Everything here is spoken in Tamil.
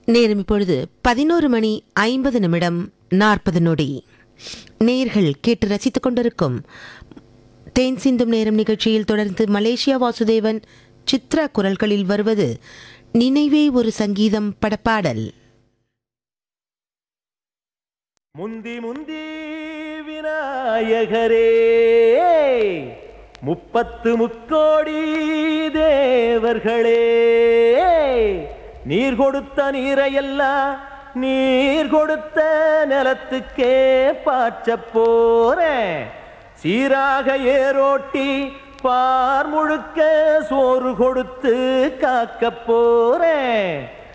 நேரம் இப்பொழுது பதினோரு மணி ஐம்பது நிமிடம் நாற்பது நொடி நேர்கள் கேட்டு ரசித்துக் கொண்டிருக்கும் தேன் சிந்தும் நேரம் நிகழ்ச்சியில் தொடர்ந்து மலேசியா வாசுதேவன் சித்ரா குரல்களில் வருவது நினைவே ஒரு சங்கீதம் படப்பாடல் முந்தி முந்தி விநாயகரே முப்பத்து முக்கோடி தேவர்களே நீர் கொடுத்த நீரையெல்லாம் நீர் கொடுத்த நிலத்துக்கே பாய்ச்ச போறேன் சீராக ஏரோட்டி பார் முழுக்க சோறு கொடுத்து காக்க போறேன்